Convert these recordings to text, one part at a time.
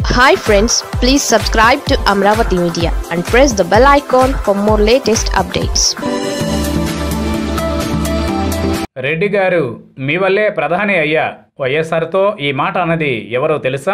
hi friends please subscribe to Amaravati media and press the bell icon for more latest updates Reddy garu మీ వల్లే ప్రధాని అయ్యా వైఎస్ఆర్తో ఈ మాట అన్నది ఎవరో తెలుసా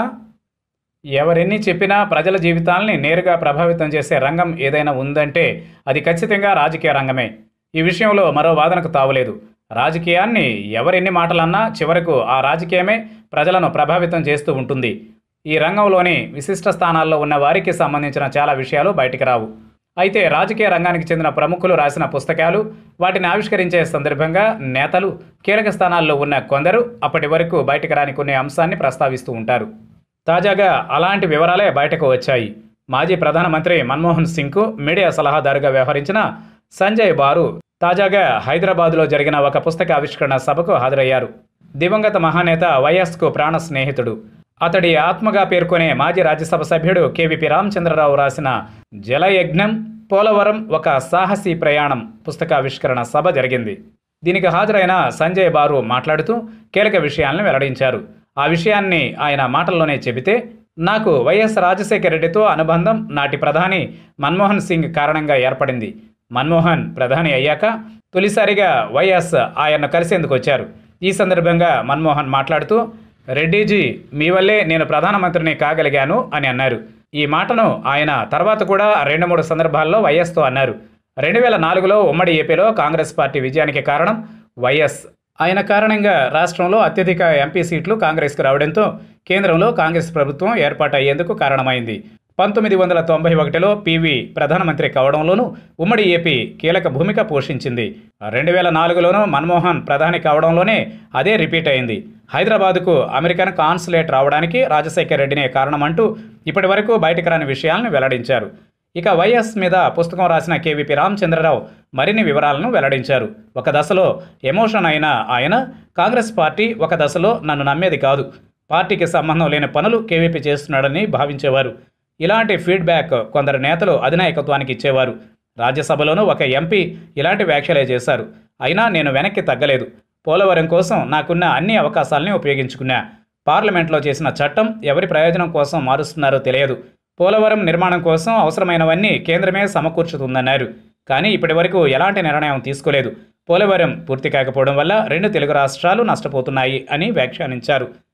ఎవరెన్ని చెప్పినా ప్రజల జీవితాల్ని నేరుగా ప్రభావితం చేసే రంగం ఏదైనా ఉందంటే అది ఖచ్చితంగా రాజకీయ రంగమే ఈ విషయంలో మరో వాదనకు తావులేదు రాజకీయాన్ని ఎవరెన్ని మాటలన్నా చివరకు ఆ రాజకీయమే ప్రజలను ప్రభావితం చేస్తూ ఉంటుంది ఈ రంగంలోని విశిష్ట స్థానాల్లో ఉన్న వారికి సంబంధించిన చాలా విషయాలు బయటికి రావు అయితే రాజకీయ రంగానికి చెందిన ప్రముఖులు రాసిన పుస్తకాలు వాటిని ఆవిష్కరించే సందర్భంగా నేతలు కీలక స్థానాల్లో ఉన్న కొందరు అప్పటి వరకు బయటకు రాని కొన్ని అంశాన్ని ప్రస్తావిస్తూ ఉంటారు తాజాగా అలాంటి వివరాలే బయటకు వచ్చాయి మాజీ ప్రధానమంత్రి మన్మోహన్ సింగ్కు మీడియా సలహాదారుగా వ్యవహరించిన సంజయ్ బారు తాజాగా హైదరాబాదులో జరిగిన ఒక పుస్తక ఆవిష్కరణ సభకు హాజరయ్యారు దివంగత మహానేత వైఎస్కు ప్రాణ స్నేహితుడు అతడి ఆత్మగా పేర్కొనే మాజీ రాజ్యసభ సభ్యుడు కేవీపీ రామచంద్రరావు రాసిన జలయజ్ఞం పోలవరం ఒక సాహసీ ప్రయాణం పుస్తకావిష్కరణ సభ జరిగింది దీనికి హాజరైన సంజయ్ బారు మాట్లాడుతూ కీలక విషయాలను వెల్లడించారు ఆ విషయాన్ని ఆయన మాటల్లోనే చెబితే నాకు వైఎస్ రాజశేఖర రెడ్డితో అనుబంధం నాటి ప్రధాని మన్మోహన్ సింగ్ కారణంగా ఏర్పడింది మన్మోహన్ ప్రధాని అయ్యాక తొలిసారిగా వైఎస్ ఆయన్ను కలిసేందుకు వచ్చారు ఈ సందర్భంగా మన్మోహన్ మాట్లాడుతూ రెడ్డిజీ మీ వల్లే నేను ప్రధానమంత్రిని కాగలిగాను అని అన్నారు ఈ మాటను ఆయన తర్వాత కూడా రెండు మూడు సందర్భాల్లో వైఎస్తో అన్నారు రెండు వేల నాలుగులో ఉమ్మడి ఏపీలో కాంగ్రెస్ పార్టీ విజయానికి కారణం వైఎస్ ఆయన కారణంగా రాష్ట్రంలో అత్యధిక ఎంపీ సీట్లు కాంగ్రెస్కు రావడంతో కేంద్రంలో కాంగ్రెస్ ప్రభుత్వం ఏర్పాటు అయ్యేందుకు కారణమైంది పంతొమ్మిది వందల తొంభై ఒకటిలో పివి ప్రధానమంత్రి కావడంలోనూ ఉమ్మడి ఏపీ కీలక భూమిక పోషించింది రెండు వేల నాలుగులోనూ మన్మోహన్ ప్రధాని కావడంలోనే అదే రిపీట్ అయింది హైదరాబాదుకు అమెరికన్ కాన్సులేట్ రావడానికి రాజశేఖర్ రెడ్డినే కారణమంటూ ఇప్పటి వరకు బయటకు రాని విషయాలను వెల్లడించారు ఇక వైఎస్ మీద పుస్తకం రాసిన కేవీపీ రామచంద్రరావు మరిన్ని వివరాలను వెల్లడించారు ఒక దశలో ఎమోషన్ అయిన ఆయన కాంగ్రెస్ పార్టీ ఒక దశలో నన్ను నమ్మేది కాదు పార్టీకి సంబంధం లేని పనులు కేవీపీ చేస్తున్నాడని భావించేవారు ఇలాంటి ఫీడ్బ్యాక్ కొందరు నేతలు అధినాయకత్వానికి ఇచ్చేవారు రాజ్యసభలోనూ ఒక ఎంపీ ఇలాంటి వ్యాఖ్యలే చేశారు అయినా నేను వెనక్కి తగ్గలేదు పోలవరం కోసం నాకున్న అన్ని అవకాశాలని ఉపయోగించుకున్నా పార్లమెంట్లో చేసిన చట్టం ఎవరి ప్రయోజనం కోసం మారుస్తున్నారో తెలియదు పోలవరం నిర్మాణం కోసం అవసరమైనవన్నీ కేంద్రమే సమకూర్చుతుందన్నారు కానీ ఇప్పటి వరకు ఎలాంటి నిర్ణయం తీసుకోలేదు పోలవరం పూర్తి కాకపోవడం వల్ల రెండు తెలుగు రాష్ట్రాలు నష్టపోతున్నాయి అని వ్యాఖ్యానించారు